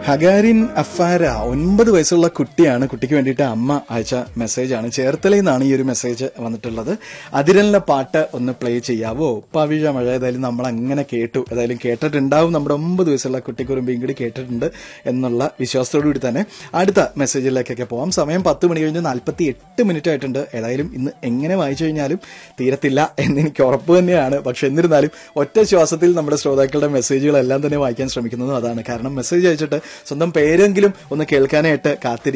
ഹഗാരിൻ അഫാര ഒൻപത് വയസ്സുള്ള കുട്ടിയാണ് കുട്ടിക്ക് വേണ്ടിയിട്ട് അമ്മ അയച്ച മെസ്സേജാണ് ചേർത്തലയിൽ നിന്നാണ് ഈ ഒരു മെസ്സേജ് വന്നിട്ടുള്ളത് അതിരലിലെ പാട്ട് ഒന്ന് പ്ലേ ചെയ്യാവോ പവിഴ മഴ ഏതായാലും നമ്മൾ അങ്ങനെ കേട്ടു ഏതായാലും കേട്ടിട്ടുണ്ടാവും നമ്മുടെ ഒമ്പത് വയസ്സുള്ള കുട്ടിക്കുറുമ്പിയും കൂടി കേട്ടിട്ടുണ്ട് എന്നുള്ള വിശ്വാസത്തോടു കൂടി തന്നെ അടുത്ത മെസ്സേജിലേക്കൊക്കെ പോവാം സമയം പത്ത് മണി കഴിഞ്ഞ് നാൽപ്പത്തി എട്ട് മിനിറ്റ് ആയിട്ടുണ്ട് ഏതായാലും ഇന്ന് എങ്ങനെ വായിച്ചു കഴിഞ്ഞാലും തീരത്തില്ല എന്ന് എനിക്ക് ഉറപ്പ് തന്നെയാണ് പക്ഷെ എന്നിരുന്നാലും ഒറ്റ ശ്വാസത്തിൽ നമ്മുടെ ശ്രോതാക്കളുടെ മെസ്സേജുകളെല്ലാം തന്നെ വായിക്കാൻ ശ്രമിക്കുന്നതും അതാണ് കാരണം മെസ്സേജ് അയച്ചിട്ട് സ്വന്തം പേരെങ്കിലും ഒന്ന് കേൾക്കാനായിട്ട് കാത്തിരിക്കും